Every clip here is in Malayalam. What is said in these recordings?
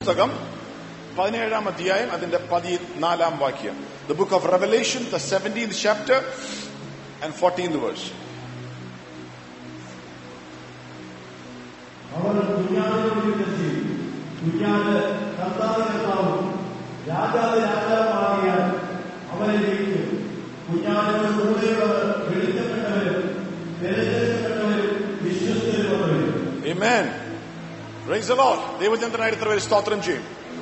പുസ്തകം പതിനേഴാം അധ്യായം അതിന്റെ പതിനാലാം വാക്യം the book of revelation the seventeenth chapter and fourteenth verse അവർ കുഞ്ഞാടിനെത്തി കുഞ്ഞാട് കർത്താവ് കർത്താവും രാജാവ് രാജാവുമാകിയ അവനെ ജയിക്കും കുഞ്ഞാടിന്റെ കൂടെയുള്ളവർ വെളിച്ചപ്പെട്ടവരും തിരഞ്ഞെടുക്കപ്പെട്ടവരും വിശ്വസ്തരുമവരും Amen. Praise the Lord. ദൈവചന്ദ്രനായിട്ട് ഇത്ര പേര് സ്തോത്രം ചെയ്യും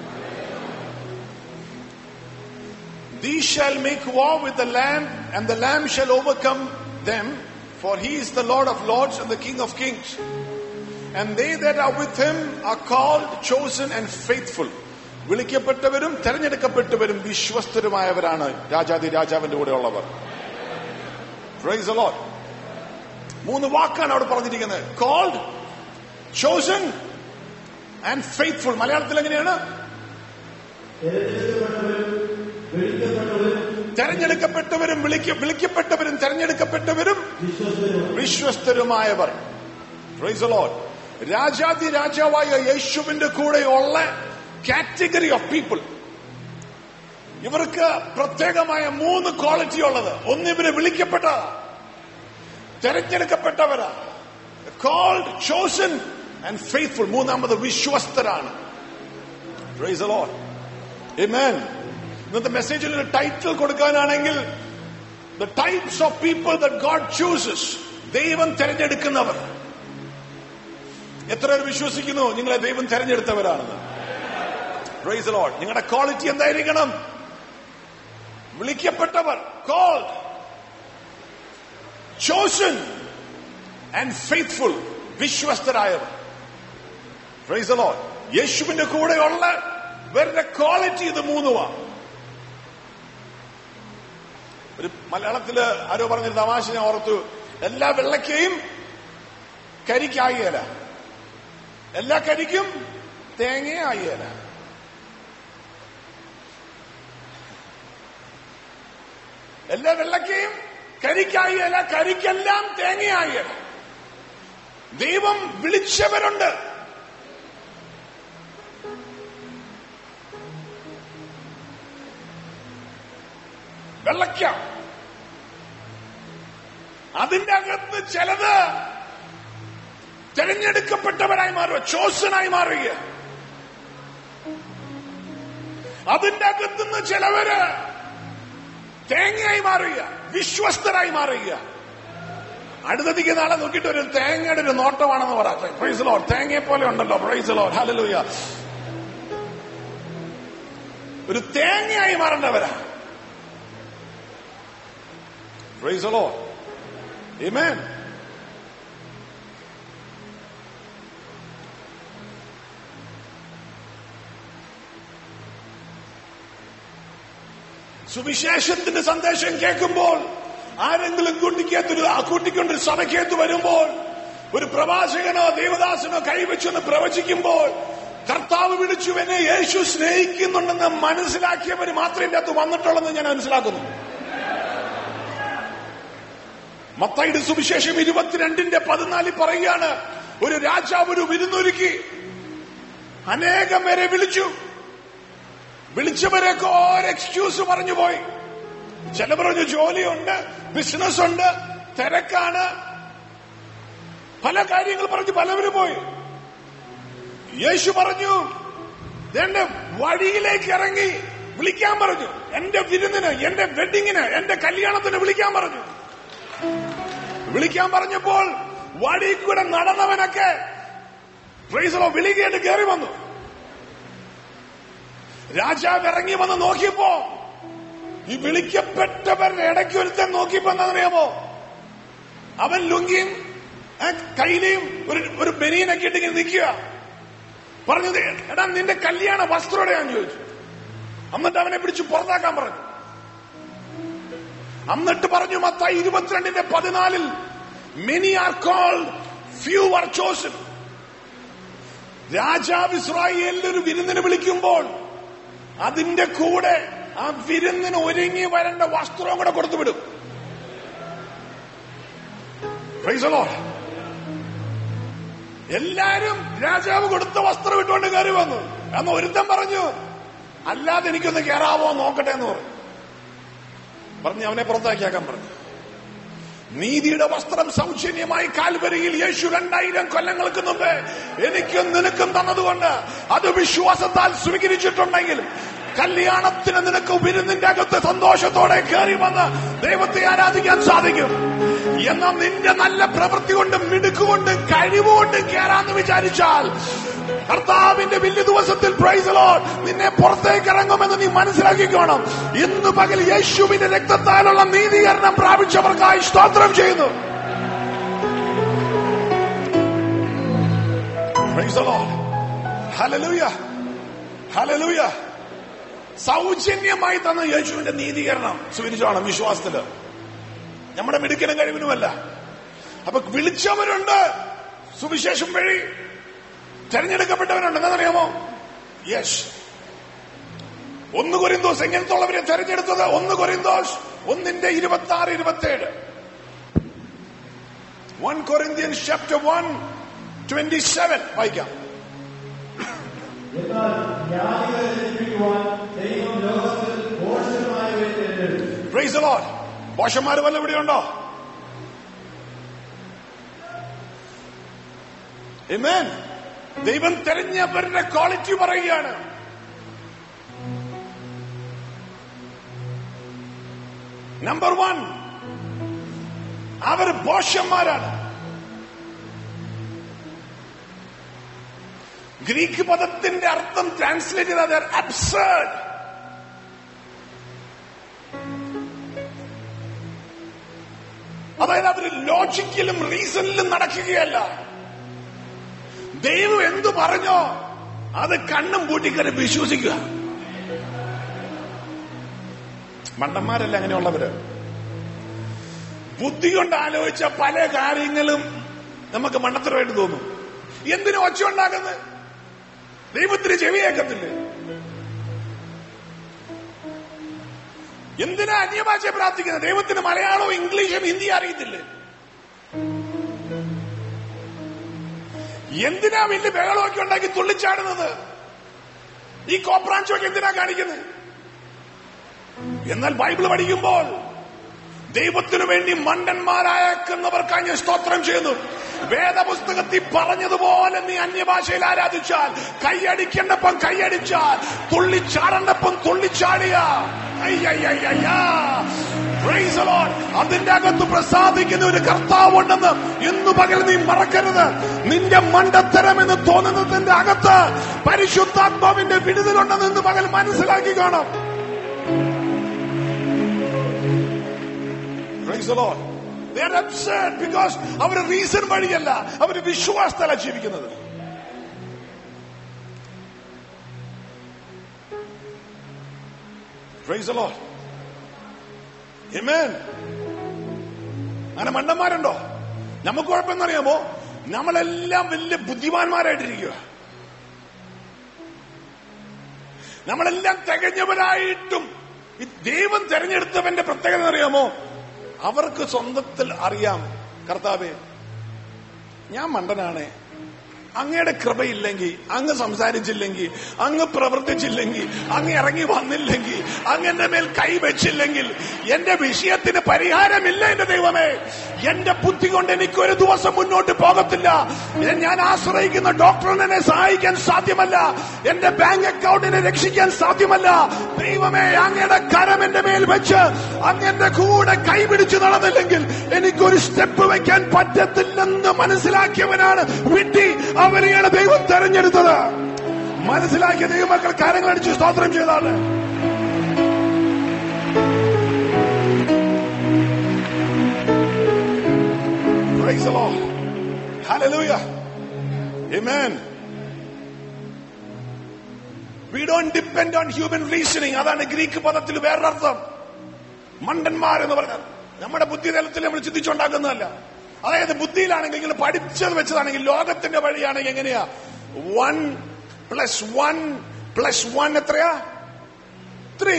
These shall make war with the Lamb, and the Lamb shall overcome them, for he is the Lord of lords and the King of kings. And they that are with him are called, chosen, and faithful. വിളിക്കപ്പെട്ടവരും തെരഞ്ഞെടുക്കപ്പെട്ടവരും വിശ്വസ്തരുമായവരാണ് രാജാതി രാജാവിന്റെ കൂടെ ഉള്ളവർ പ്രൈസ് the Lord. മൂന്ന് വാക്കാണ് അവിടെ പറഞ്ഞിരിക്കുന്നത് കോൾഡ് ചോസൺ ആൻഡ് ഫെയ്ത്ത്ഫുൾ മലയാളത്തിൽ എങ്ങനെയാണ് തിരഞ്ഞെടുക്കപ്പെട്ടവരും വെളിച്ചപ്പെട്ടവരും തെരഞ്ഞെടുക്കപ്പെട്ടവരും വിളിക്ക വിളിക്കപ്പെട്ടവരും തെരഞ്ഞെടുക്കപ്പെട്ടവരും വിശ്വസ്തരും വിശ്വസ്തരുമായവർ Praise the Lord. രാജാതി രാജാവായ യേശുവിന്റെ കൂടെയുള്ള കാറ്റഗറി ഓഫ് പീപ്പിൾ ഇവർക്ക് പ്രത്യേകമായ മൂന്ന് ക്വാളിറ്റി ഉള്ളത് ഒന്ന് ഇവര് വിളിക്കപ്പെട്ട തെരഞ്ഞെടുക്കപ്പെട്ടവരാ കോൾഡ് ചോസൺ ആൻഡ് ഫെയ്ത്ത്ഫുൾ മൂന്നാമത് വിശ്വസ്തരാണ് Praise the Lord. Amen. ഇന്നത്തെ മെസ്സേജിൽ ഒരു ടൈറ്റിൽ കൊടുക്കാനാണെങ്കിൽ the types of people that God chooses ദൈവം തെരഞ്ഞെടുക്കുന്നവർ എത്ര പേർ വിശ്വസിക്കുന്നു നിങ്ങളെ ദൈവം തെരഞ്ഞെടുത്തവരാണെന്ന് പ്രൈസ് ലോഡ് നിങ്ങളുടെ ക്വാളിറ്റി എന്തായിരിക്കണം വിളിക്കപ്പെട്ടവർ കോൾഡ് ചോസൺ ആൻഡ് ഫെയ്ത്ത്ഫുൾ വിശ്വസ്തരായവർ പ്രൈസ് ലോഡ് യേശുവിന്റെ കൂടെയുള്ള ഇവരുടെ ക്വാളിറ്റി ഇത് മൂന്നുമാണ് ഒരു മലയാളത്തില് ആരോ പറഞ്ഞൊരു തമാശ ഞാൻ ഓർത്തു എല്ലാ വെള്ളക്കയും കരിക്കായില്ല എല്ലാ കരിക്കും തേങ്ങയായില്ല എല്ലാ വെള്ളക്കയും കരിക്കായില്ല കരിക്കെല്ലാം തേങ്ങയായില്ല ദൈവം വിളിച്ചവരുണ്ട് വെള്ളക്ക അതിന്റെ അകത്ത് ചിലത് തിരഞ്ഞെടുക്കപ്പെട്ടവരായി മാറുക ചോസനായി മാറുക അതിന്റെ അകത്തുനിന്ന് ചിലവര് തേങ്ങയായി മാറുക വിശ്വസ്തരായി മാറുക അടുത്തതിക്ക് നാളെ നോക്കിയിട്ട് ഒരു തേങ്ങയുടെ ഒരു നോട്ടമാണെന്ന് പറയാം പ്രൈസ് ലോ തേങ്ങയെ പോലെ ഉണ്ടല്ലോ പ്രൈസ് ലോ ഹലലൂയ ഒരു തേങ്ങയായി മാറേണ്ടവരാ Praise the Lord. Amen. സുവിശേഷത്തിന്റെ സന്ദേശം കേൾക്കുമ്പോൾ ആരെങ്കിലും കൂട്ടിക്കകത്തൊരു ആ കൂട്ടിക്കൊണ്ടൊരു സഭയ്ക്കകത്ത് വരുമ്പോൾ ഒരു പ്രവാചകനോ ദേവദാസനോ കൈവച്ചെന്ന് പ്രവചിക്കുമ്പോൾ കർത്താവ് വിളിച്ചു എന്നെ യേശു സ്നേഹിക്കുന്നുണ്ടെന്ന് മനസ്സിലാക്കിയവർ മാത്രമേ ഇതിന്റെ അകത്ത് വന്നിട്ടുള്ളെന്ന് ഞാൻ മനസ്സിലാക്കുന്നു മത്തായിയുടെ സുവിശേഷം ഇരുപത്തിരണ്ടിന്റെ പതിനാലിൽ പറയുകയാണ് ഒരു രാജാവ് ഒരു വിരുന്നൊരുക്കി അനേകം പേരെ വിളിച്ചു വിളിച്ചവരൊക്കെ ഓരോ എക്സ്ക്യൂസ് പറഞ്ഞു പോയി ചില പറഞ്ഞു ജോലിയുണ്ട് ബിസിനസ് ഉണ്ട് തിരക്കാണ് പല കാര്യങ്ങൾ പറഞ്ഞു പലവരും പോയി യേശു പറഞ്ഞു എന്റെ വഴിയിലേക്ക് ഇറങ്ങി വിളിക്കാൻ പറഞ്ഞു എന്റെ വിരുന്നിന് എന്റെ വെഡിങ്ങിന് എന്റെ കല്യാണത്തിന് വിളിക്കാൻ പറഞ്ഞു വിളിക്കാൻ പറഞ്ഞപ്പോൾ വഴി കൂടെ നടന്നവനൊക്കെ പ്രൈസലോ വിളി കേട്ട് കയറി വന്നു രാജാവ് ഇറങ്ങി വന്ന് നോക്കിയപ്പോ ഈ വിളിക്കപ്പെട്ടവരുടെ ഇടയ്ക്ക് ഒരുത്തൻ നോക്കിയപ്പോ എന്താണെന്നറിയാമോ അവൻ ലുങ്കിയും ആ, കയ്യിലെയും ഒരു ഒരു ബനിയനൊക്കെ ഇട്ട് ഇങ്ങനെ നിൽക്കുക പറഞ്ഞത് എടാ നിന്റെ കല്യാണ വസ്ത്രം എവിടെയാന്ന് ചോദിച്ചു എന്നിട്ട് അവനെ പിടിച്ച് പുറത്താക്കാൻ പറഞ്ഞു എന്നിട്ട് പറഞ്ഞു മത്തായി ഇരുപത്തിരണ്ടിന്റെ പതിനാലിൽ many are called few are chosen രാജാവ് ഇസ്രായേലിൽ ഒരു വിരുന്നിന് വിളിക്കുമ്പോൾ അതിന്റെ കൂടെ ആ വിരുന്നിന് ഒരുങ്ങി വരേണ്ട വസ്ത്രവും കൂടെ കൊടുത്തു വിടും Praise the Lord. എല്ലാരും രാജാവ് കൊടുത്ത വസ്ത്രം ഇട്ടുകൊണ്ട് കയറി വന്നു അന്ന് ഒരുത്തൻ പറഞ്ഞു അല്ലാതെ എനിക്കൊന്ന് കയറാവോ നോക്കട്ടെ എന്ന് പറഞ്ഞു പറഞ്ഞ് അവനെ പുറത്താക്കിയാക്കാൻ പറഞ്ഞു നീതിയുടെ വസ്ത്രം സൗജന്യമായി കാൽവരിയിൽ യേശു രണ്ടായിരം കൊല്ലങ്ങൾക്ക് മുമ്പ് എനിക്കും നിനക്കും തന്നതുകൊണ്ട് അത് വിശ്വാസത്താൽ സ്വീകരിച്ചിട്ടുണ്ടെങ്കിൽ കല്യാണത്തിന് നിനക്ക് വിരുന്നിന്റെ അകത്ത് സന്തോഷത്തോടെ കയറി വന്ന് ദൈവത്തെ ആരാധിക്കാൻ സാധിക്കും എന്നാൽ നിന്റെ നല്ല പ്രവൃത്തി കൊണ്ടും മിടുക്കുകൊണ്ടും കഴിവുകൊണ്ടും കയറാന്ന് വിചാരിച്ചാൽ കർത്താവിന്റെ വലിയ ദിവസത്തിൽ പ്രൈസ് ലോഡ് നിന്നെ പുറത്തേക്ക് ഇറങ്ങുമെന്ന് നീ മനസ്സിലാക്കിക്കോണം ഇന്ന് പകൽ യേശുവിന്റെ രക്തത്താലുള്ള നീതീകരണം പ്രാപിച്ചവർക്കായി സ്തോത്രം ചെയ്യുന്നു Praise the Lord. Hallelujah. Hallelujah. സൗജന്യമായി തന്ന യേശുവിന്റെ നീതീകരണം സ്വീകരിച്ചോണം വിശ്വാസത്തില് നമ്മുടെ മിടുക്കനും കഴിവിനുമല്ല അപ്പൊ വിളിച്ചവരുണ്ട് സുവിശേഷം വഴി തെരഞ്ഞെടുക്കപ്പെട്ടവരുണ്ട് എന്നറിയാമോ യെസ് ഒന്ന് കൊരിന്തോസ് എങ്ങനത്തുള്ളവരെ തെരഞ്ഞെടുത്തത് ഒന്ന് കൊരിന്തോസ് ഒന്നിന്റെ ഇരുപത്തി ആറ് ഇരുപത്തി ഏഴ് one Corinthians chapter one twenty seven വായിക്കാം എന്നാൽ ജ്ഞാനികളെ രക്ഷിക്കുവാൻ ദൈവം ലോകത്തിൽ മോശമായവരെ തിരഞ്ഞെടുത്തു പ്രൈസ് ലോഡ് മോശന്മാര് വല്ല ഇവിടെയുണ്ടോ Amen. ദൈവം തെരഞ്ഞവരുടെ ക്വാളിറ്റി പറയുകയാണ് നമ്പർ വൺ അവർ ബോഷന്മാരാണ് ഗ്രീക്ക് പദത്തിന്റെ അർത്ഥം ട്രാൻസ്ലേറ്റ് ചെയ്താൽ അബ്സേർഡ് അതായത് അവർ ലോജിക്കലും റീസണിലും നടക്കുകയല്ല ദൈവം എന്തു പറഞ്ഞോ അത് കണ്ണും പൂട്ടിക്കറി വിശ്വസിക്കുക മണ്ടന്മാരല്ല അങ്ങനെയുള്ളവര് ബുദ്ധി കൊണ്ട് ആലോചിച്ച പല കാര്യങ്ങളും നമുക്ക് മണ്ടത്തരമായിട്ട് തോന്നും എന്തിനു ഒച്ച ഉണ്ടാക്കുന്നത് ദൈവത്തിന് ചെവിയേക്കത്തില്ലേ എന്തിനാ അന്യഭാഷയെ പ്രാർത്ഥിക്കുന്നത് ദൈവത്തിന് മലയാളവും ഇംഗ്ലീഷും ഹിന്ദി അറിയത്തില്ലേ എന്തിനാ വലിയ ബഹളമൊക്കെ ഉണ്ടാക്കി തുള്ളിച്ചാടുന്നത് ഈ കോപ്രാഞ്ചൊക്കെ എന്തിനാ കാണിക്കുന്നത് എന്നാൽ ബൈബിൾ പഠിക്കുമ്പോൾ ദൈവത്തിനു വേണ്ടി മണ്ടന്മാരാക്കുന്നവർക്കായി ഞാൻ സ്തോത്രം ചെയ്യുന്നു വേദപുസ്തകത്തിൽ പറഞ്ഞതുപോലെ നീ അന്യഭാഷയിൽ ആരാധിച്ചാൽ കൈയടിക്കേണ്ടപ്പം കൈയടിച്ചാൽ തുള്ളിച്ചാടേണ്ടപ്പം തുള്ളിച്ചാടിയ അയ്യയ്യയ്യയ്യാ. Praise the Lord. അതിന്റെ അകത്ത് പ്രസാദിക്കുന്ന ഒരു കർത്താവുണ്ടെന്ന് ഇന്നു പകൽ നീ മറക്കരുത് നിന്റെ മണ്ടത്തരം എന്ന് തോന്നുന്നതിന്റെ അകത്ത് പരിശുദ്ധാത്മാവിന്റെ വിടുതലുണ്ടെന്ന് ഇന്ന് പകൽ മനസ്സിലാക്കി കാണാം Praise the Lord. They are upset because അവർ റീസൺ വഴിയല്ല അവർ വിശ്വാസത്തല ജീവിക്കുന്നത് Praise the Lord. Amen. അങ്ങനെ മണ്ടന്മാരുണ്ടോ നമുക്ക് കുഴപ്പമെന്നറിയാമോ നമ്മളെല്ലാം വലിയ ബുദ്ധിമാന്മാരായിട്ടിരിക്കുക നമ്മളെല്ലാം തികഞ്ഞവരായിട്ടും ഈ ദൈവം തെരഞ്ഞെടുത്തവന്റെ പ്രത്യേകത അറിയാമോ അവർക്ക് സ്വന്തത്തിൽ അറിയാം കർത്താവെ ഞാൻ മണ്ടനാണ് അങ്ങയുടെ കൃപയില്ലെങ്കിൽ അങ്ങ് സംസാരിച്ചില്ലെങ്കിൽ അങ്ങ് പ്രവർത്തിച്ചില്ലെങ്കിൽ അങ്ങ് ഇറങ്ങി വന്നില്ലെങ്കിൽ അങ്ങ് എന്റെ മേൽ കൈവച്ചില്ലെങ്കിൽ എന്റെ വിഷയത്തിന് പരിഹാരമില്ല എന്റെ ദൈവമേ എന്റെ ബുദ്ധി കൊണ്ട് എനിക്ക് ഒരു ദിവസം മുന്നോട്ട് പോകത്തില്ല ഞാൻ ആശ്രയിക്കുന്ന ഡോക്ടറിനെ എന്നെ സഹായിക്കാൻ സാധ്യമല്ല എന്റെ ബാങ്ക് അക്കൗണ്ടിനെ രക്ഷിക്കാൻ സാധ്യമല്ല ദൈവമേ അങ്ങയുടെ കരം എന്റെ മേൽ വെച്ച് അങ്ങന്റെ കൂടെ കൈപിടിച്ച് നടന്നില്ലെങ്കിൽ എനിക്കൊരു സ്റ്റെപ്പ് വെക്കാൻ പറ്റത്തില്ലെന്ന് മനസ്സിലാക്കിയവനാണ് വിട്ടി അവരെയാണ് ദൈവം തെരഞ്ഞെടുത്തത് മനസ്സിലാക്കിയ ദൈവമക്കൾ കാര്യങ്ങൾ അടിച്ച് സ്തോത്രം ചെയ്താണ് Praise the Lord. Hallelujah. Amen. We don't depend on human reasoning. അതാണ് ഗ്രീക്ക് പദത്തിൽ വേറൊരർത്ഥം മണ്ടന്മാർ എന്ന് പറഞ്ഞാൽ നമ്മുടെ ബുദ്ധിതലത്തിൽ നമ്മൾ ചിന്തിച്ചുണ്ടാക്കുന്നതല്ല അതായത് ബുദ്ധിയിലാണെങ്കിൽ നിങ്ങൾ പഠിച്ചത് വെച്ചതാണെങ്കിൽ ലോകത്തിന്റെ വഴിയാണെങ്കിൽ എങ്ങനെയാ one plus one plus one എത്രയാ ത്രീ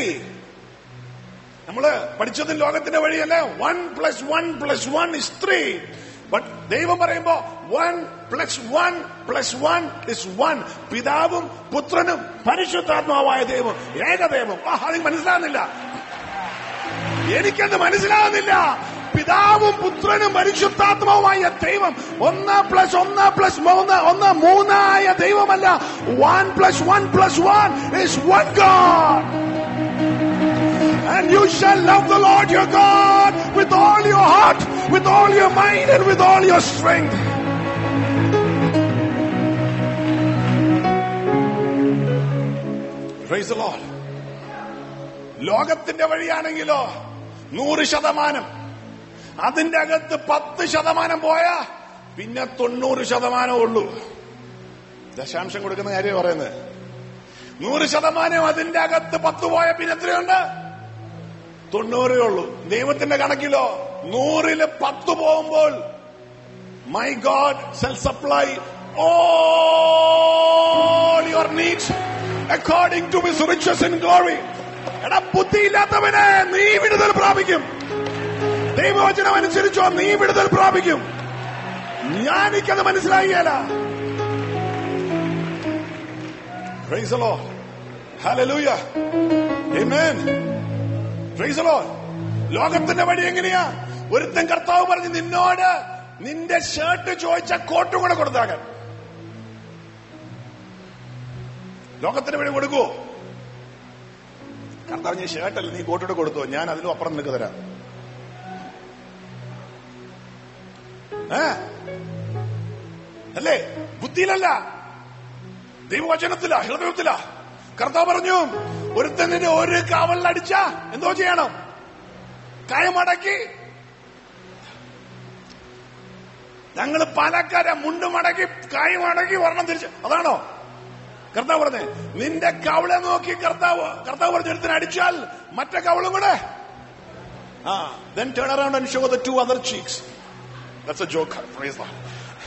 നമ്മള് പഠിച്ചത് ലോകത്തിന്റെ വഴിയല്ലേ one plus one plus one is three but ദൈവം പറയുമ്പോ one plus one plus one is one പിതാവും പുത്രനും പരിശുദ്ധാത്മാവായ ദൈവം ഏകദൈവം ആ അത് മനസ്സിലാകുന്നില്ല എനിക്കത് മനസ്സിലാകുന്നില്ല പിതാവും പുത്രനും പരിശുദ്ധാത്മാവുമായ ദൈവം ഒന്ന് പ്ലസ് ഒന്ന് പ്ലസ് മൂന്ന് ഒന്ന് മൂന്നായ ദൈവമല്ല one plus one plus one is one God And you shall love the Lord your God with all your heart, with all your mind, and with all your strength. Praise the Lord. ലോകത്തിന്റെ വഴിയാണെങ്കിലോ നൂറ് ശതമാനം അതിന്റെ അകത്ത് പത്ത് ശതമാനം പോയാ പിന്നെ തൊണ്ണൂറ് ശതമാനം ഉള്ളൂ ദശാംശം കൊടുക്കുന്ന കാര്യം പറയുന്നത് നൂറ് ശതമാനം അതിന്റെ അകത്ത് പത്ത് പോയ പിന്നെ എത്രയുണ്ട് തൊണ്ണൂറേ ഉള്ളൂ ദൈവത്തിന്റെ കണക്കിലോ നൂറില് പത്ത് പോകുമ്പോൾ my God shall supply all your needs according to his riches in glory എടാ ബുദ്ധിയില്ലാത്തവനെ നീ വിടുതൽ പ്രാപിക്കും ദൈവവചനം അനുസരിച്ചോ നീ വിടുതൽ പ്രാപിക്കും ഞാനിക്കത് മനസ്സിലായില്ല Praise the Lord. Hallelujah. Amen. Praise the Lord. ലോകത്തിന്റെ വഴി എങ്ങനെയാ ഒരുത്തൻ കർത്താവ് പറഞ്ഞ് നിന്നോട് നിന്റെ ഷർട്ട് ചോദിച്ച കോട്ടും കൂടെ കൊടുത്താക്കാൻ ലോകത്തിന്റെ വഴി കൊടുക്കുവോ കർത്താവ് നീ ഷർട്ടല്ല നീ കോട്ടോട് കൊടുത്തോ ഞാൻ അതിലും അപ്പുറം നിനക്ക് തരാം ഏ അല്ലേ ബുദ്ധിയിലല്ല ദൈവവചനത്തില ഹൃദയത്തില കർത്താവ് പറഞ്ഞു ഒരുത്തൻ നിന്നെ ഒരു കാവലിലടിച്ച എന്തോ ചെയ്യണം കയമടക്കി ഞങ്ങൾ പാലക്കാരെ മുണ്ട് മടക്കി കായ് മടക്കി ഒരെണ്ണം തിരിച്ച് അതാണോ കർത്താവ് പറഞ്ഞേ നിന്റെ കവളെ നോക്കി കർത്താവ് കർത്താവ് പറഞ്ഞു ഒരുത്തൻ അടിച്ചാൽ മറ്റേ കവളും കൂടെ ആ then turn around and show the two other cheeks that's a joke praise the Lord.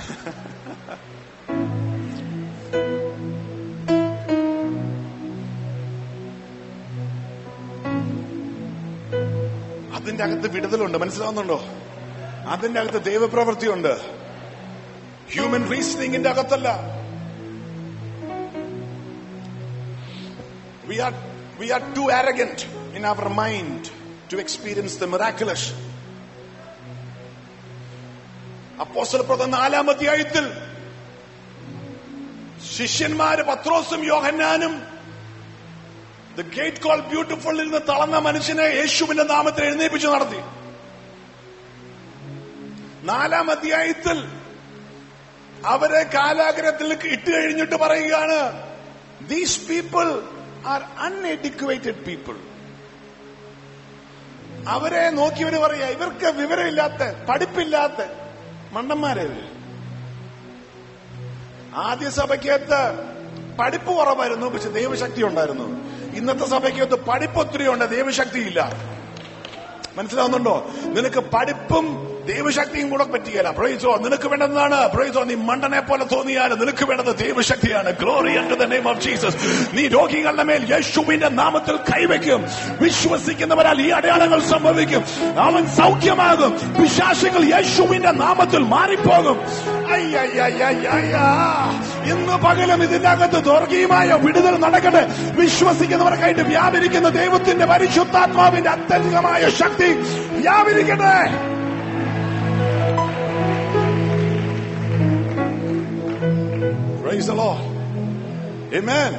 അതിന്റെ അകത്ത് വിടുതലുണ്ട് മനസ്സിലാവുന്നുണ്ടോ അതിന്റെ അകത്ത് ദൈവപ്രവൃത്തിയുണ്ട് ഹ്യൂമൻ റീസണിങ്ങിന്റെ അകത്തല്ല we are we are too arrogant in our mind to experience the miraculous അപ്പോസ്തല പ്രവർത്തനം നാലാം അധ്യായത്തിൽ ശിഷ്യന്മാര് പത്രോസും യോഹന്നാനും ദ ഗേറ്റ് കോൾ ബ്യൂട്ടിഫുള്ളിൽ നിന്ന് തളർന്ന മനുഷ്യനെ യേശുവിന്റെ നാമത്തിൽ എഴുന്നേൽപ്പിച്ച് നടത്തി നാലാം അധ്യായത്തിൽ അവരെ കാലാഗ്രഹത്തിൽ ഇട്ട് കഴിഞ്ഞിട്ട് പറയുകയാണ് these people are uneducated people അവരെ നോക്കിയവര് പറയാ ഇവർക്ക് വിവരമില്ലാത്ത പഠിപ്പില്ലാത്ത മണ്ടന്മാരെ ഇവര്. ആദ്യ സഭയ്ക്കകത്ത് പഠിപ്പ് കുറവായിരുന്നു പക്ഷെ ദൈവശക്തി ഉണ്ടായിരുന്നു ഇന്നത്തെ സഭയ്ക്കകത്ത് പഠിപ്പ് ഒത്തിരി ഉണ്ട് ദൈവശക്തി ഇല്ല മനസ്സിലാവുന്നുണ്ടോ നിനക്ക് പഠിപ്പും ദൈവശക്തിയും കൂടെ പറ്റിയല്ല പ്രയോഗിച്ചോ നിനക്ക് വേണ്ടതാണ് പ്രയോഗിച്ചോ നീ മണ്ടനെ പോലെ തോന്നിയാൽ നിനക്ക് വേണ്ടത് ദൈവശക്തിയാണ് glory under the name of Jesus നീ രോഗികളുടെ മേൽ യേശുവിന്റെ നാമത്തിൽ കൈവയ്ക്കും വിശ്വസിക്കുന്നവരാൽ ഈ അടയാളങ്ങൾ സംഭവിക്കും അവൻ സൗഖ്യമാകും വിശ്വാസികൾ യേശുവിന്റെ നാമത്തിൽ മാറിപ്പോകും അയ്യയ്യയ്യയ്യയ്യാ. ഇന്ന് പകലും ഇതിന്റെ അകത്ത് ദുർഗീയമായ വിടുതൽ നടക്കട്ടെ വിശ്വസിക്കുന്നവർക്കായിട്ട് വ്യാപരിക്കുന്ന ദൈവത്തിന്റെ പരിശുദ്ധാത്മാവിന്റെ അത്യധികമായ ശക്തി വ്യാപരിക്കട്ടെ Praise the Lord. Amen.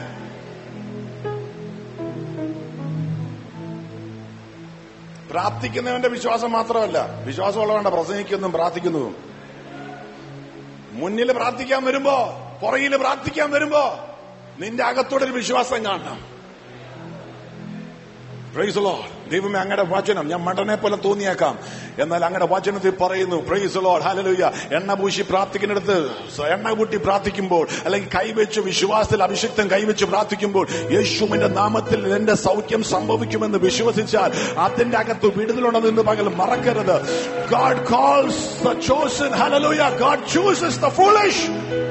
പ്രാർത്ഥിക്കുന്നവന്റെ വിശ്വാസം മാത്രമല്ല വിശ്വാസമുള്ളവന്റെ പ്രസംഗിക്കുന്നതും പ്രാർത്ഥിക്കുന്നതും മുന്നിൽ പ്രാർത്ഥിക്കാൻ വരുമ്പോ പുറകിൽ പ്രാർത്ഥിക്കാൻ വരുമ്പോ നിന്റെ അകത്തോടെ ഒരു വിശ്വാസം കാണണം പ്രൈസ് ലോ ദൈവമേ അങ്ങയുടെ വചനം ഞാൻ മണ്ടനെ പോലെ തോന്നിയേക്കാം എന്നാൽ അങ്ങയുടെ വചനത്തിൽ പറയുന്നു പ്രൈസ് ലോഡ് ഹലലുയ്യ എണ്ണ പൂശി പ്രാർത്ഥിക്കുന്നിടത്ത് എണ്ണ കൂട്ടി പ്രാർത്ഥിക്കുമ്പോൾ അല്ലെങ്കിൽ കൈവച്ച് വിശ്വാസത്തിൽ അഭിഷിക്തം കൈവച്ച് പ്രാർത്ഥിക്കുമ്പോൾ യേശുവിന്റെ നാമത്തിൽ എന്റെ സൗഖ്യം സംഭവിക്കുമെന്ന് വിശ്വസിച്ചാൽ അതിന്റെ അകത്ത് വിടുതലുണ്ടെന്ന് ഇന്ന് പകൽ മറക്കരുത് God calls the chosen hallelujah God chooses the foolish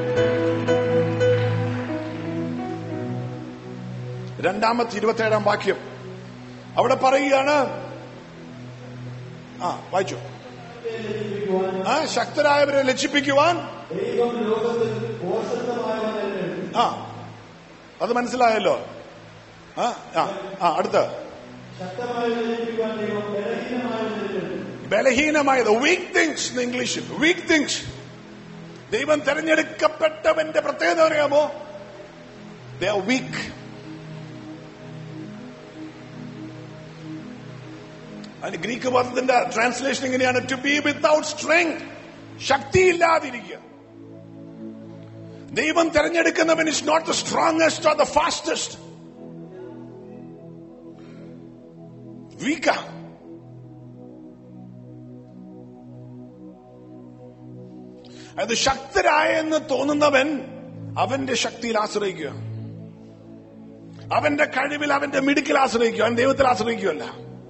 രണ്ടാമത്തെ ഇരുപത്തേഴാം വാക്യം അവിടെ പറയുകയാണ് ആ വായിച്ചു യേശുവിന്റെ ലജ്ജിപ്പിക്കുവാൻ ആ ശക്തരായവരെ ലജ്ജിപ്പിക്കുവാൻ ദൈവം ലോകത്തിൽ പോഷകമായവൻ തിരഞ്ഞെടുത്തു ആ അത് മനസ്സിലായല്ലോ ആ ആ ആ അടുത്ത ശക്തമായവനെ ലജ്ജിപ്പിക്കുവാൻ ദൈവം ബലഹീനമായവൻ തിരഞ്ഞെടുത്തു ബലഹീനമായത് വീക്ക് തിങ്സ് എന്ന് ഇംഗ്ലീഷിൽ വീക്ക് തിങ്സ് ദൈവം തെരഞ്ഞെടുക്കപ്പെട്ടവന്റെ പ്രത്യേകത അറിയാമോ ദ ആർ വീക്ക് അതിന് ഗ്രീക്ക് പദത്തിന്റെ ട്രാൻസ്ലേഷൻ എങ്ങനെയാണ് ടു ബി വിത്തൗട്ട് സ്ട്രെങ് ശക്തിയില്ലാതിരിക്കുക ദൈവം തെരഞ്ഞെടുക്കുന്നവൻ is not the strongest or the fastest വീക്കാ അത് ശക്തരായെന്ന് തോന്നുന്നവൻ അവന്റെ ശക്തിയിൽ ആശ്രയിക്കുക അവന്റെ കഴിവിൽ അവന്റെ മിടുക്കിൽ ആശ്രയിക്കുക അവൻ ദൈവത്തിൽ ആശ്രയിക്കുകയല്ല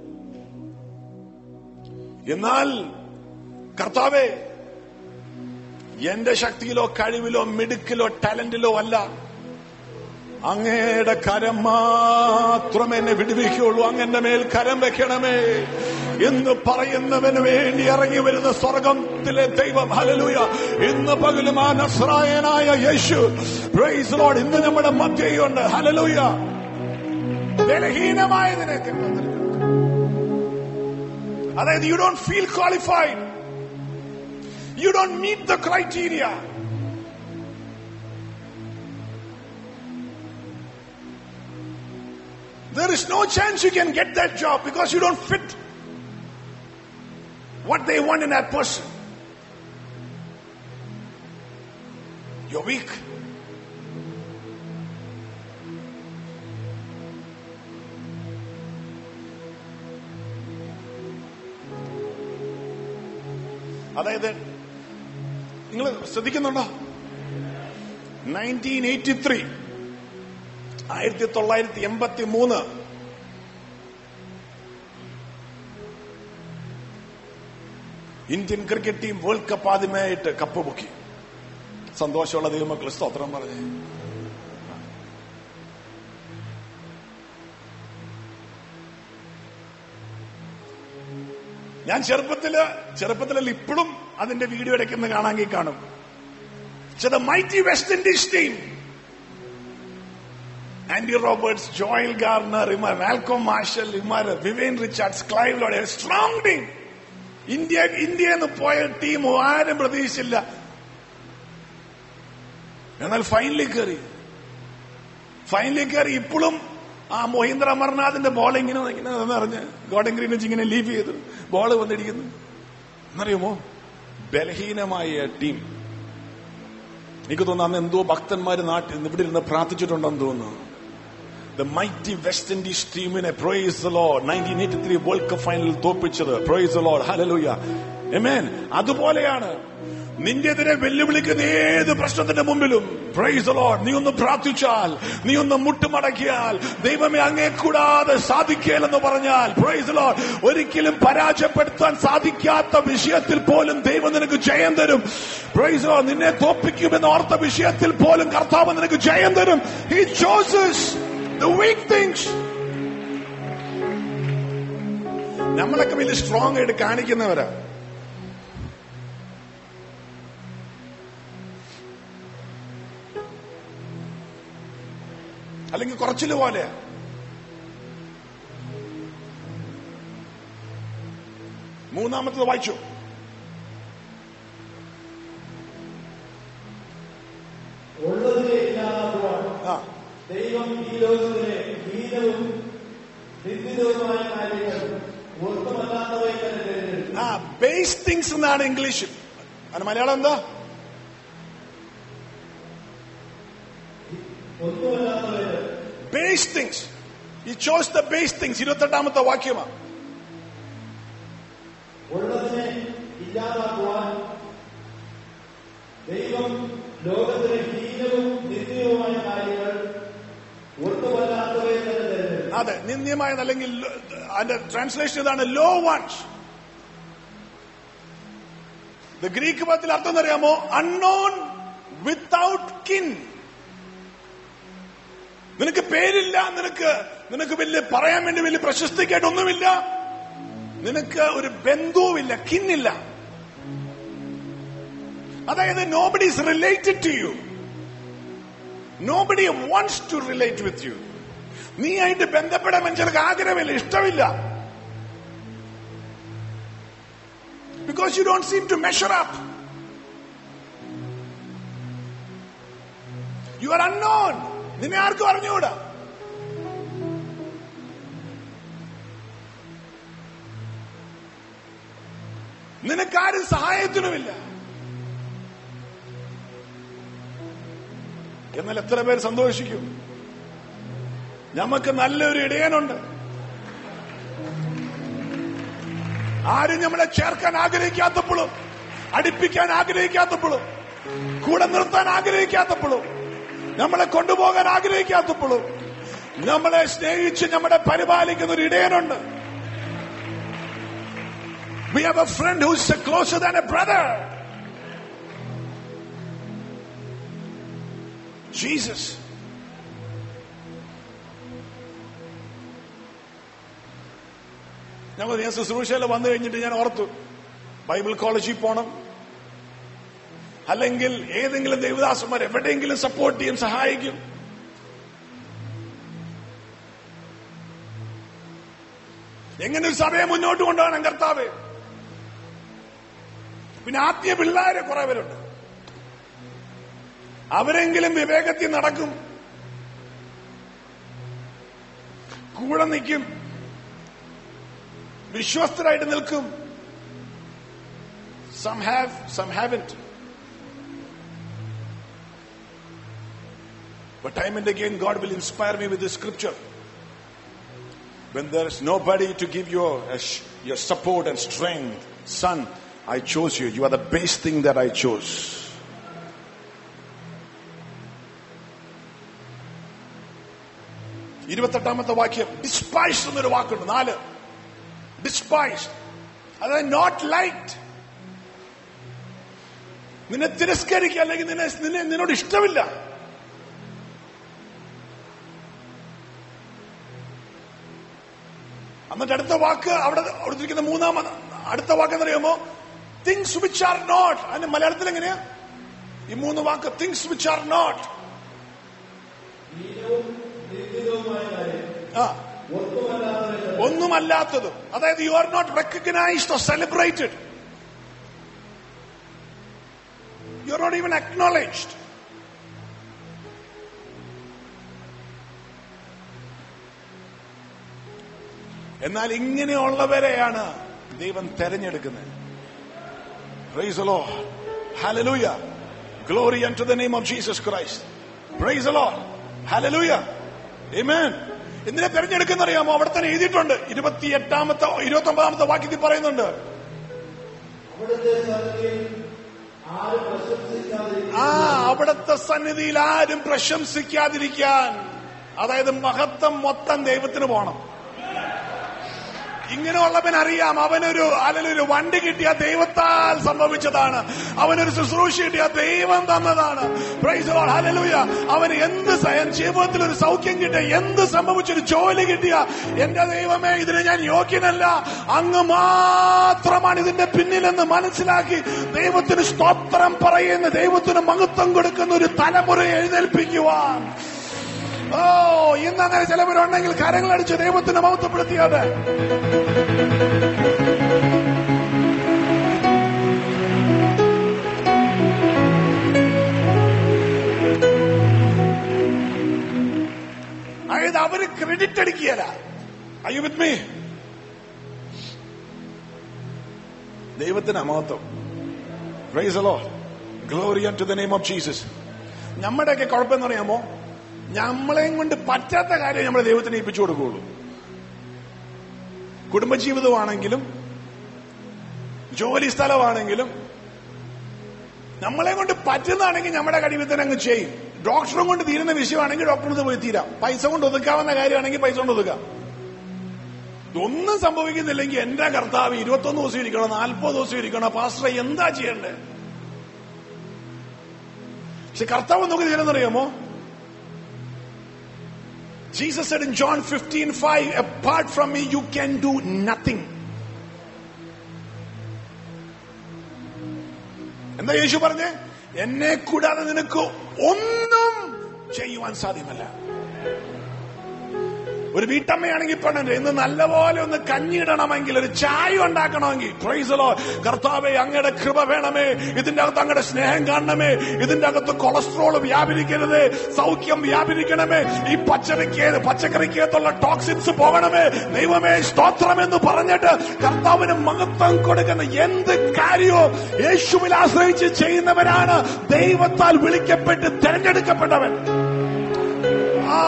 എന്നാൽ കർത്താവെ എന്റെ ശക്തിയിലോ കഴിവിലോ മിടുക്കിലോ ടാലന്റിലോ അല്ല അങ്ങയുടെ കരം മാത്രം എന്നെ വിടുവിക്കുള്ളൂ അങ്ങന്റെ മേൽ കരം വെക്കണമേ എന്ന് പറയുന്നവന് വേണ്ടി ഇറങ്ങി വരുന്ന സ്വർഗത്തിലെ ദൈവം ഹലലൂയ ഇന്ന് പകലും ആ നസ്രായനായ യേശു പ്രൈസ് ലോഡ് ഇന്ന് നമ്മുടെ മധ്യയുണ്ട് ഹലലൂയ ബലഹീനമായതിനൊക്കെ അതായത് you don't feel qualified you don't meet the criteria There is no chance you can get that job because you don't fit what they want in that person. You're weak. അതായത് നിങ്ങൾ ശ്രദ്ധിക്കുന്നുണ്ടോ നയൻറ്റീൻ എയ്റ്റി ത്രീ ആയിരത്തി തൊള്ളായിരത്തി എൺപത്തി മൂന്ന് Indian cricket team world cup ആദ്യമായിട്ട് കപ്പ് പൊക്കി സന്തോഷമുള്ള ദൈവമക്കൾ സ്തോത്രം പറഞ്ഞേ ഞാൻ ചെറുപ്പത്തില് ചെറുപ്പത്തിലല്ല ഇപ്പോഴും അതിന്റെ വീഡിയോ ഇടയ്ക്കുന്ന കാണാമെങ്കിൽ കാണും the mighty West Indies team Andy Roberts Joel Garner ഇമാർ മാൽക്കോം മാർഷൽ ഇമാർ Vivian Richards Clive Lloyd strong team India India എന്ന് പോയ ടീം ആരും പ്രതീക്ഷിച്ചില്ല എന്നാൽ ഫൈനലിൽ കയറി ഫൈനലിൽ കയറി ഇപ്പോഴും ആ മൊഹീന്ദ്ര അമർനാഥിന്റെ ബോൾ ഇങ്ങനെ ഇങ്ങനെ നിറഞ്ഞ് ഗോഡൻ ഗ്രീനിച്ച് ഇങ്ങനെ ലീവ് ചെയ്തു ബോൾ വന്നിരിക്കുന്നു എന്നറിയുമോ ബലഹീനമായ ടീം എനിക്ക് തോന്നുന്നു അന്ന് എന്തോ ഭക്തന്മാര് നാട്ടിൽ ഇവിടെ ഇരുന്ന് പ്രാർത്ഥിച്ചിട്ടുണ്ടെന്ന് തോന്നുന്നു ദ മൈറ്റി വെസ്റ്റ് ഇൻഡീസ് ടീമിനെ praise lord nineteen eighty three world cup ഫൈനലിൽ തോപ്പിച്ചത് പ്രൊയ്സ് ലോഡ് ഹലലൂയ എമേൻ അതുപോലെയാണ് നിന്റെതിരെ വെല്ലുവിളിക്കുന്ന ഏത് പ്രശ്നത്തിന്റെ മുമ്പിലും പ്രൈസ് ലോഡ് നീ ഒന്ന് പ്രാർത്ഥിച്ചാൽ നീ ഒന്ന് മുട്ടുമടക്കിയാൽ ദൈവമേ അങ്ങേ കൂടാതെ സാധിക്കേലെന്ന് പറഞ്ഞാൽ പ്രൈസ് ലോഡ് ഒരിക്കലും പരാജയപ്പെടുത്താൻ സാധിക്കാത്ത വിഷയത്തിൽ പോലും ദൈവം നിനക്ക് ജയം തരും പ്രൈസ് ലോഡ് നിന്നെ തോപ്പിക്കുമെന്ന് ഓർത്ത വിഷയത്തിൽ പോലും കർത്താവ് നിനക്ക് ജയം തരും he chooses the weak things നമ്മളൊക്കെ വലിയ സ്ട്രോങ് ആയിട്ട് കാണിക്കുന്നവരാ അല്ലെങ്കിൽ കുറച്ചില് പോലെ മൂന്നാമത്തത് വായിച്ചു ഉള്ളതിനെ ഇല്ലാതാക്കുവാൻ ആ ദൈവം ഈ ലോകത്തിലെ ഹീനവും നിന്ദിതവുമായ കാര്യങ്ങൾ ഒട്ടുമല്ലാത്തവയെ തന്നെ തിരഞ്ഞെടുത്തു ആ ബേസ് തിങ്സ് എന്നാണ് ഇംഗ്ലീഷിൽ അത് മലയാളം എന്താ ഒന്നുമല്ലാത്തവയെ ബേസ് തിങ്സ് ഈ ചോസ് ദ ബേസ് തിങ്സ് ഇരുപത്തെട്ടാമത്തെ വാക്യമാണ് ഉള്ളതിനെ ഇല്ലാതാക്കുവാൻ ദൈവം ലോകത്തിലെ ഹീനവും നിന്ദ്യവുമായ കാര്യങ്ങൾ ഒട്ടുമല്ലാത്തവയെ തന്നെ തിരഞ്ഞെടുത്തു അതെ നിന്ദ്യമായത് അല്ലെങ്കിൽ ലോ- അതിന്റെ ട്രാൻസ്ലേഷൻ ഇതാണ് ലോ വൺസ് ദ ഗ്രീക്ക് പദത്തിൽ അർത്ഥം എന്നറിയാമോ അൺനോൺ വിത്തൗട്ട് കിൻ നിനക്ക് പേരില്ല നിനക്ക് നിനക്ക് വലിയ പറയാൻ വേണ്ടി വലിയ പ്രശസ്തിക്കായിട്ടൊന്നുമില്ല നിനക്ക് ഒരു ബന്ധുവില്ല കിന്നില്ല അതായത് nobody is related to you nobody wants to relate with you നീ ആയിട്ട് ബന്ധപ്പെടാൻ മനുഷ്യർക്ക് ആഗ്രഹമില്ല ഇഷ്ടമില്ല because you don't seem to measure up you are unknown നിന്നെ ആർക്കും അറിഞ്ഞുകൂടാ നിനക്കാരും സഹായത്തിനുമില്ല എന്നാൽ എത്ര പേര് സന്തോഷിക്കും നമുക്ക് നല്ലൊരു ഇടയനുണ്ട് ആരും നമ്മളെ ചേർക്കാൻ ആഗ്രഹിക്കാത്തപ്പോഴും അടുപ്പിക്കാൻ ആഗ്രഹിക്കാത്തപ്പോഴും കൂടെ നിർത്താൻ ആഗ്രഹിക്കാത്തപ്പോഴും നമ്മളെ കൊണ്ടുപോകാൻ ആഗ്രഹിക്കാത്തപ്പോഴും നമ്മളെ സ്നേഹിച്ച് നമ്മളെ പരിപാലിക്കുന്ന ഒരു ഇടയനുണ്ട് We have a friend who's closer than a brother. Jesus. ഞങ്ങൾ ഞാൻ ശുശ്രൂഷയിൽ വന്നു കഴിഞ്ഞിട്ട് ഞാൻ ഓർത്തു ബൈബിൾ കോളേജിൽ പോണം അല്ലെങ്കിൽ ഏതെങ്കിലും ദേവദാസന്മാർ എവിടെയെങ്കിലും സപ്പോർട്ട് ചെയ്യും സഹായിക്കും എങ്ങനെ ഒരു സഭയെ മുന്നോട്ട് കൊണ്ടുപോകണം കർത്താവ് പിന്നെ ആത്മീയ പിള്ളേരെ കുറെ പേരുണ്ട് അവരെങ്കിലും വിവേകത്തിൽ നടക്കും കൂടെ നിൽക്കും വിശ്വസ്തരായിട്ട് നിൽക്കും some have some haven't But time and again, God will inspire me with the scripture. When there is nobody to give your, your support and strength, son, I chose you. You are the best thing that I chose. ഇരുപത്തെട്ടാമത്തെ വാക്യം ഡിസ്പൈസ് എന്നൊരു വാക്കുണ്ട് നാല് ഡിസ്പൈസ് അതായത് നോട്ട് ലൈറ്റ് നിന്നെ തിരസ്കരിക്കുക അല്ലെങ്കിൽ നിന്നെ നിന്നെ നിന്നോട് ഇഷ്ടമില്ല എന്നിട്ട് അടുത്ത വാക്ക് അവിടെ കൊടുത്തിരിക്കുന്ന മൂന്നാം അടുത്ത വാക്ക് എന്നറിയുമ്പോ തിങ്സ് വിച്ച് ആർ നോട്ട് അതിന്റെ മലയാളത്തിൽ എങ്ങനെയാ ഈ മൂന്ന് വാക്ക് തിങ്സ് വിച്ച് ആർ നോട്ട് ഹീനവും നിന്ദിതവുമായ കാര്യം ആ ഒന്നുമല്ലാത്തവരെ ഒന്നുമല്ലാത്തതും അതായത് you are not recognised or celebrated you are not even acknowledged എന്നാൽ ഇങ്ങനെയുള്ളവരെയാണ് ദൈവം തെരഞ്ഞെടുക്കുന്നത് Praise the Lord. Hallelujah. Glory unto the name of Jesus Christ. Praise the Lord. Hallelujah. Amen. എന്തിനെ തെരഞ്ഞെടുക്കുന്ന അറിയാമോ അവിടെ തന്നെ എഴുതിയിട്ടുണ്ട് ഇരുപത്തിയെട്ടാമത്തെ ഇരുപത്തി ഒമ്പതാമത്തെ വാക്യത്തിൽ പറയുന്നുണ്ട് അവിടുത്തെ സന്നിധിയിൽ ആരും പ്രശംസിക്കാതിരിക്കും ആ അവിടുത്തെ സന്നിധിയിൽ ആരും പ്രശംസിക്കാതിരിക്കാൻ അതായത് മഹത്വം മൊത്തം ദൈവത്തിന് പോണം ഇങ്ങനെയുള്ളവൻ അറിയാം അവനൊരു അല്ലൊരു വണ്ടി കിട്ടിയ ദൈവത്താൽ സംഭവിച്ചതാണ് അവനൊരു ശുശ്രൂഷ കിട്ടിയ ദൈവം തന്നതാണ് Praise the Lord. Hallelujah. അവന് എന്ത് സ- ജീവിതത്തിൽ ഒരു സൗഖ്യം കിട്ടിയ എന്ത് സംഭവിച്ചൊരു ജോലി കിട്ടിയ എന്റെ ദൈവമേ ഇതിന് ഞാൻ യോഗ്യനല്ല അങ്ങ് മാത്രമാണ് ഇതിന്റെ പിന്നിലെന്ന് മനസ്സിലാക്കി ദൈവത്തിന് സ്തോത്രം പറയുന്ന ദൈവത്തിന് മഹത്വം കൊടുക്കുന്ന ഒരു തലമുറയെ എഴുന്നേൽപ്പിക്കുവാൻ ഓ ഇന്ന് അങ്ങനെ ചിലവരുണ്ടെങ്കിൽ കരങ്ങളടിച്ച് ദൈവത്തിന് മഹത്വപ്പെടുത്തിയത് അതായത് അവര് ക്രെഡിറ്റ് അടിക്കുകയല്ല അയ്യോ വിത്ത് മീ ദൈവത്തിന് മഹത്വം praise all glory to the name of Jesus നമ്മുടെയൊക്കെ കുഴപ്പമെന്ന് അറിയാമോ നമ്മളെയും കൊണ്ട് പറ്റാത്ത കാര്യം നമ്മൾ ദൈവത്തിന് ഏൽപ്പിച്ചു കൊടുക്കുകയുള്ളൂ കുടുംബജീവിതമാണെങ്കിലും ജോലി സ്ഥലമാണെങ്കിലും നമ്മളെ കൊണ്ട് പറ്റുന്നതാണെങ്കിൽ നമ്മുടെ കഴിവിത്തന്നെ അങ്ങ് ചെയ്യും ഡോക്ടറും കൊണ്ട് തീരുന്ന വിഷയമാണെങ്കിൽ ഡോക്ടറിന് പോയി തീരാം പൈസ കൊണ്ട് ഒതുക്കാവുന്ന കാര്യമാണെങ്കിൽ പൈസ കൊണ്ട് ഒതുക്കാം ഒന്നും സംഭവിക്കുന്നില്ലെങ്കിൽ എന്റെ കർത്താവ് ഇരുപത്തൊന്ന് ദിവസം ഇരിക്കണം നാൽപ്പത് ദിവസം ഇരിക്കണം പാസ്റ്റർ എന്താ ചെയ്യണ്ടേ പക്ഷെ കർത്താവ് നോക്കി തീരുന്നറിയാമോ Jesus said in John 15, 5, apart from me, you can do nothing. എന്താ യേശു പറഞ്ഞേ എന്നെ കൂടാതെ നിനക്ക് ഒന്നും ചെയ്യുവാൻ സാധ്യമല്ല ഒരു വീട്ടമ്മയാണെങ്കിൽ പറഞ്ഞത് ഇന്ന് നല്ലപോലെ ഒന്ന് കഞ്ഞിടണമെങ്കിൽ ഒരു ചായ ഉണ്ടാക്കണമെങ്കിൽ പ്രൈസലോ കർത്താവെ അങ്ങയുടെ കൃപ വേണമേ ഇതിന്റെ അകത്ത് അങ്ങയുടെ സ്നേഹം കാണണമേ ഇതിന്റെ അകത്ത് കൊളസ്ട്രോൾ വ്യാപരിക്കരുത് സൗഖ്യം വ്യാപരിക്കണമേ ഈ പച്ചക്കറിക്ക് പച്ചക്കറിക്കകത്തുള്ള ടോക്സിൻസ് പോകണമേ ദൈവമേ സ്തോത്രം എന്ന് പറഞ്ഞിട്ട് കർത്താവിന് മഹത്വം കൊടുക്കുന്ന എന്ത് കാര്യവും യേശുവിൽ ആശ്രയിച്ച് ചെയ്യുന്നവരാണ് ദൈവത്താൽ വിളിക്കപ്പെട്ട് തെരഞ്ഞെടുക്കപ്പെട്ടവൻ ആ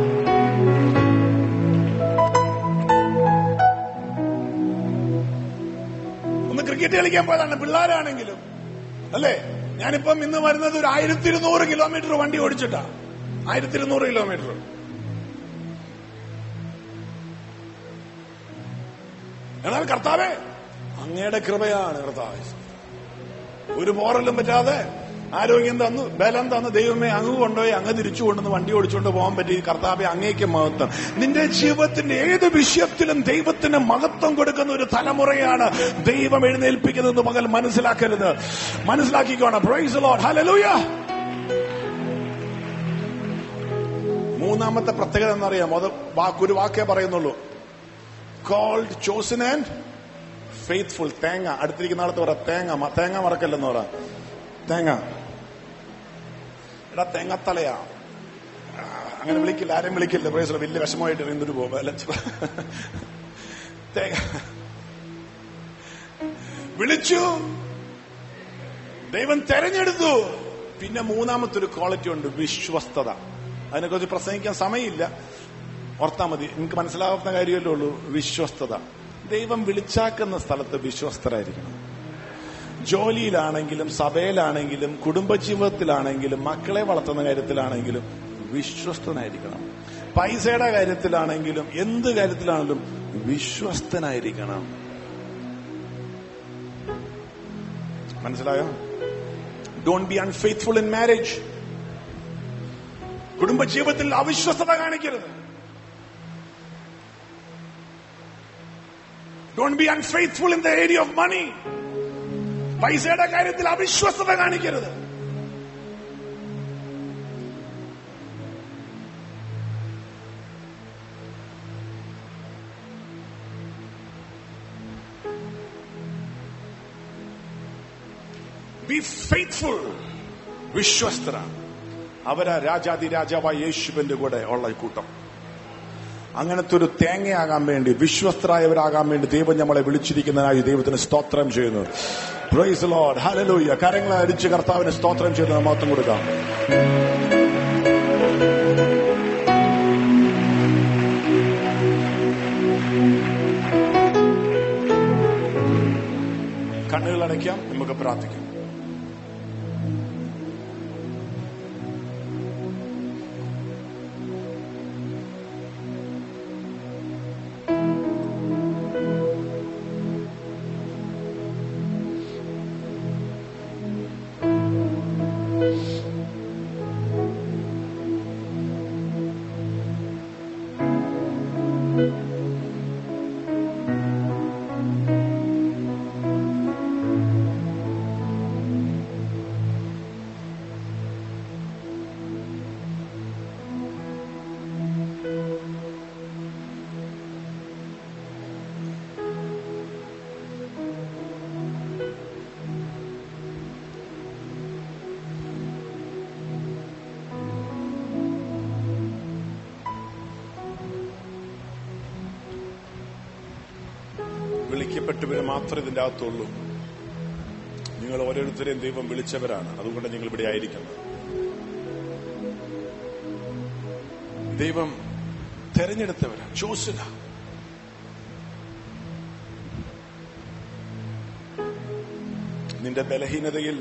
ഒന്ന് ക്രിക്കറ്റ് കളിക്കാൻ പോയതാണ് പിള്ളേരാണെങ്കിലും അല്ലേ ഞാനിപ്പം ഇന്ന് വരുന്നത് ഒരു ആയിരത്തി ഇരുന്നൂറ് കിലോമീറ്റർ വണ്ടി ഓടിച്ചിട്ടാ ആയിരത്തി ഇരുന്നൂറ് കിലോമീറ്റർ എന്നാൽ കർത്താവേ അങ്ങയുടെ കൃപയാണ് കർത്താവ് ഒരു പോറലും പറ്റാതെ ആരോഗ്യം തന്നു ബലം തന്നു ദൈവമേ അങ്ങ് കൊണ്ടുപോയി അങ്ങ് തിരിച്ചു കൊണ്ടുവന്ന് വണ്ടി ഓടിച്ചുകൊണ്ട് പോകാൻ പറ്റി കർത്താവെ അങ്ങേക്ക് മഹത്വം നിന്റെ ജീവിതത്തിന്റെ ഏത് വിഷയത്തിലും ദൈവത്തിന് മഹത്വം കൊടുക്കുന്ന ഒരു തലമുറയാണ് ദൈവം എഴുന്നേൽപ്പിക്കുന്നത് മകൾ മനസ്സിലാക്കരുത് മനസ്സിലാക്കിക്കോണം പ്രൈസ് ലോഡ് ഹല്ലേലൂയ മൂന്നാമത്തെ പ്രത്യേകത എന്നറിയാമോ അത് വാക്കൊരു വാക്കേ പറയുന്നുള്ളൂ കോൾഡ് ചോസൻ ആൻഡ് ഫെയ്ത്ത്ഫുൾ തേങ്ങ അടുത്തിരിക്കുന്ന ആളത്ത് പറ തേങ്ങ മ- തേങ്ങ മറക്കല്ലെന്ന് പറ തേങ്ങ എടാ തേങ്ങത്തലയാ ആ, അങ്ങനെ വിളിക്കില്ല ആരെയും വിളിക്കില്ല പ്രൈസ് വലിയ വിഷമമായിട്ട് എന്തൊരു പോകും അല്ല തേങ്ങ വിളിച്ചു ദൈവം തെരഞ്ഞെടുത്തു പിന്നെ മൂന്നാമത്തെ ഒരു ക്വാളിറ്റി ഉണ്ട് വിശ്വസ്തത അതിനെക്കുറിച്ച് പ്രസംഗിക്കാൻ സമയമില്ല ഓർത്താ മതി എനിക്ക് മനസ്സിലാവുന്ന കാര്യമല്ലേ ഉള്ളൂ വിശ്വസ്തത ദൈവം വിളിച്ചാക്കുന്ന സ്ഥലത്ത് വിശ്വസ്തരായിരിക്കണം ജോലിയിലാണെങ്കിലും സഭയിലാണെങ്കിലും കുടുംബജീവിതത്തിലാണെങ്കിലും മക്കളെ വളർത്തുന്ന കാര്യത്തിലാണെങ്കിലും വിശ്വസ്തനായിരിക്കണം പൈസയുടെ കാര്യത്തിലാണെങ്കിലും എന്ത് കാര്യത്തിലാണെങ്കിലും വിശ്വസ്തനായിരിക്കണം മനസ്സിലായോ don't be unfaithful in marriage കുടുംബജീവിതത്തിൽ അവിശ്വസ്തത കാണിക്കരുത് don't be unfaithful in the area of money പൈസയുടെ കാര്യത്തിൽ അവിശ്വസ്തത കാണിക്കരുത് ബി ഫെയ്ത്ത്ഫുൾ വിശ്വസ്തരാണ് അവരാ രാജാതി രാജാവായ യേശുവിന്റെ കൂടെ ഉള്ള ഈ കൂട്ടം അങ്ങനത്തെ ഒരു തേങ്ങയാകാൻ വേണ്ടി വിശ്വസ്തരായവരാകാൻ വേണ്ടി ദൈവം നമ്മളെ വിളിച്ചിരിക്കുന്നതിനായി ദൈവത്തിന് സ്തോത്രം ചെയ്യുന്നു പ്രൈസ് ലോഡ് ഹലലൂയ കരങ്ങളെ അടിച്ച് കർത്താവിന് സ്തോത്രം ചെയ്ത് നമുക്ക് മഹത്വം കൊടുക്കാം കണ്ണുകൾ അടയ്ക്കാം നമുക്ക് പ്രാർത്ഥിക്കാം വിളിക്കപ്പെട്ടവര് മാത്രമേ ഇതിന്റെ അകത്തുള്ളൂ നിങ്ങൾ ഓരോരുത്തരെയും ദൈവം വിളിച്ചവരാണ് അതുകൊണ്ട് നിങ്ങൾ ഇവിടെ ആയിരിക്കണം ദൈവം തെരഞ്ഞെടുത്തവരാണ് ചോസിന നിന്റെ ബലഹീനതയിൽ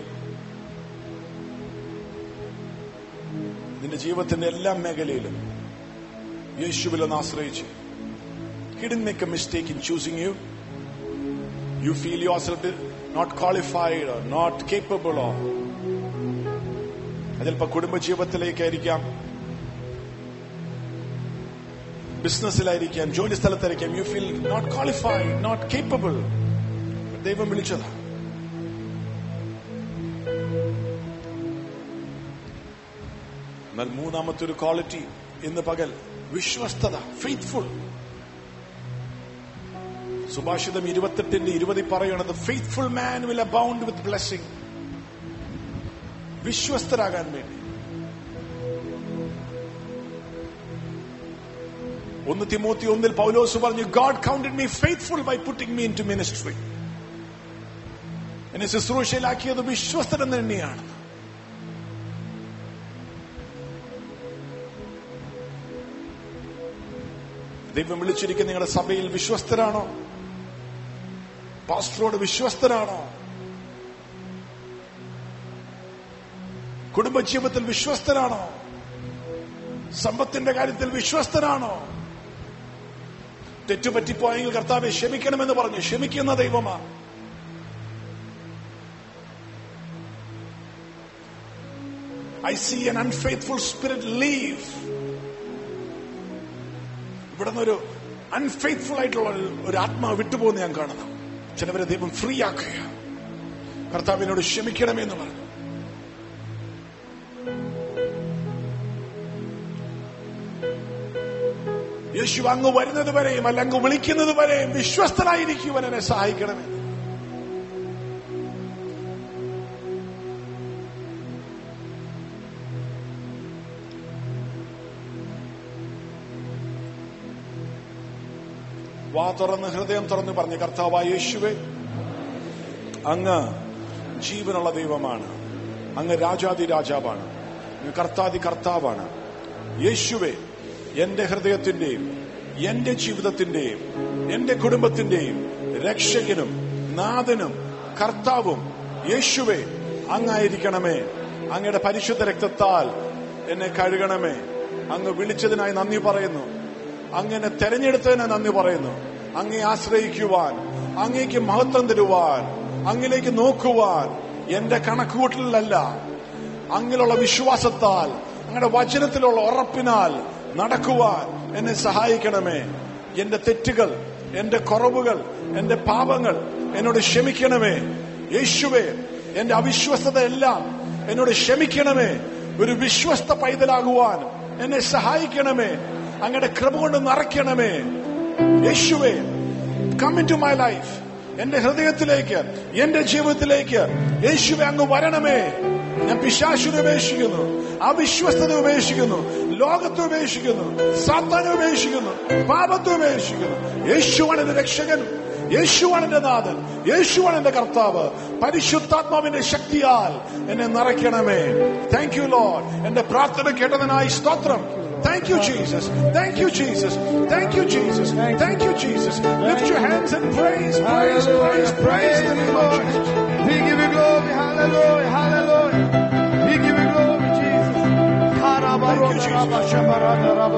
നിന്റെ ജീവിതത്തിന്റെ എല്ലാ മേഖലയിലും യേശുവിലൊന്ന് ആശ്രയിച്ച് He didn't make a mistake in choosing you. You feel yourself not qualified or not capable of. അത് ചിലപ്പോ കുടുംബജീവിതത്തിലേക്കായിരിക്കാം ബിസിനസ്സിലായിരിക്കാം ജോലി സ്ഥലത്തായിരിക്കാം you feel not qualified not capable ദൈവം വിളിച്ചതാ എന്നാൽ മൂന്നാമത്തെ ഒരു ക്വാളിറ്റി ഇന്ന് പകൽ വിശ്വസ്തത ഫെയ്ത്ത്ഫുൾ സുഭാഷിതം ഇരുപത്തെട്ടിന്റെ ഇരുപതിൽ പറയണത് faithful man will abound with blessing വിശ്വസ്തരാകാൻ വേണ്ടി ഒന്ന് തിമോത്തി ഒന്നിൽ പൗലോസ് പറഞ്ഞു God counted me faithful by putting me into ministry എന്നെ ശുശ്രൂഷയിലാക്കിയത് വിശ്വസ്തൻ തന്നെയാണ് ദൈവം വിളിച്ചിരിക്കുന്ന നിങ്ങളുടെ സഭയിൽ വിശ്വസ്തരാണോ പാസ്റ്ററോട് വിശ്വസ്തരാണോ കുടുംബജീവിതത്തിൽ വിശ്വസ്തരാണോ സമ്പത്തിന്റെ കാര്യത്തിൽ വിശ്വസ്തരാണോ തെറ്റുപറ്റിപ്പോയെങ്കിൽ കർത്താവെ ക്ഷമിക്കണമെന്ന് പറഞ്ഞു ക്ഷമിക്കുന്ന ദൈവമാ I see an unfaithful spirit leave ഇവിടെ നിന്നൊരു അൺഫെയ്ത്ത്ഫുൾ ആയിട്ടുള്ള ഒരു- ഒരു ആത്മാവ് വിട്ടുപോകുന്ന ഞാൻ കാണുന്നു ചിലവരെ ദൈവം ഫ്രീ ആക്കുക കർത്താവിനോട് ക്ഷമിക്കണമേ എന്ന് പറഞ്ഞു യേശു അങ്ങ് വരുന്നത് വരെയും അല്ല അങ്ങ് വിളിക്കുന്നത് വരെയും വിശ്വസ്തനായിരിക്കുവാൻ എന്നെ സഹായിക്കണമേ വാ തുറന്ന് ഹൃദയം തുറന്ന് പറഞ്ഞ് കർത്താവായ യേശുവേ അങ്ങ് ജീവനുള്ള ദൈവമാണ് അങ്ങ് രാജാതി രാജാവാണ് അങ്ങ് കർത്താതി കർത്താവാണ് യേശുവേ എന്റെ ഹൃദയത്തിന്റെയും എന്റെ ജീവിതത്തിന്റെയും എന്റെ കുടുംബത്തിന്റെയും രക്ഷകനും നാഥനും കർത്താവും യേശുവേ അങ്ങായിരിക്കണമേ അങ്ങയുടെ പരിശുദ്ധ രക്തത്താൽ എന്നെ കഴുകണമേ അങ്ങ് വിളിച്ചതിനായി നന്ദി പറയുന്നു അങ്ങനെ തെരഞ്ഞെടുത്തതിന് നന്ദി പറയുന്നു അങ്ങേ ആശ്രയിക്കുവാൻ അങ്ങേക്ക് മഹത്വം തരുവാൻ അങ്ങിലേക്ക് നോക്കുവാൻ എന്റെ കണക്കുകൂട്ടലിലല്ല അങ്ങിലുള്ള വിശ്വാസത്താൽ അങ്ങയുടെ വചനത്തിലുള്ള ഉറപ്പിനാൽ നടക്കുവാൻ എന്നെ സഹായിക്കണമേ എന്റെ തെറ്റുകൾ എന്റെ കുറവുകൾ എന്റെ പാപങ്ങൾ എന്നോട് ക്ഷമിക്കണമേ യേശുവേ എന്റെ അവിശ്വസ്തത എല്ലാം എന്നോട് ക്ഷമിക്കണമേ ഒരു വിശ്വസ്ത പൈതലാകുവാൻ എന്നെ സഹായിക്കണമേ അങ്ങയുടെ കൃപ കൊണ്ട് നിറയ്ക്കണമേ യേശുവേ come into my life എന്റെ ഹൃദയത്തിലേക്ക് എന്റെ ജീവിതത്തിലേക്ക് യേശുവെ അങ്ങ് വരണമേ ഞാൻ പിശാശുനെ ഉപേക്ഷിക്കുന്നു അവിശ്വസ്തത ഉപേക്ഷിക്കുന്നു ലോകത്തെ ഉപേക്ഷിക്കുന്നു സാത്താനെ ഉപേക്ഷിക്കുന്നു പാപത്തെ ഉപേക്ഷിക്കുന്നു യേശുവാണ് എന്റെ രക്ഷകൻ യേശുവാണ് എന്റെ നാഥൻ യേശുവാണ് എന്റെ കർത്താവ് പരിശുദ്ധാത്മാവിന്റെ ശക്തിയാൽ എന്നെ നിറയ്ക്കണമേ താങ്ക് യു ലോഡ് എന്റെ പ്രാർത്ഥന കേട്ടതിനായി സ്തോത്രം Thank you, Jesus. Thank you, Jesus. Thank you, Jesus. Thank you, Jesus. Lift your hands and praise, praise, praise, praise the name of Jesus. We give you glory. Hallelujah. Hallelujah. We give you glory, Jesus. Thank you, Jesus.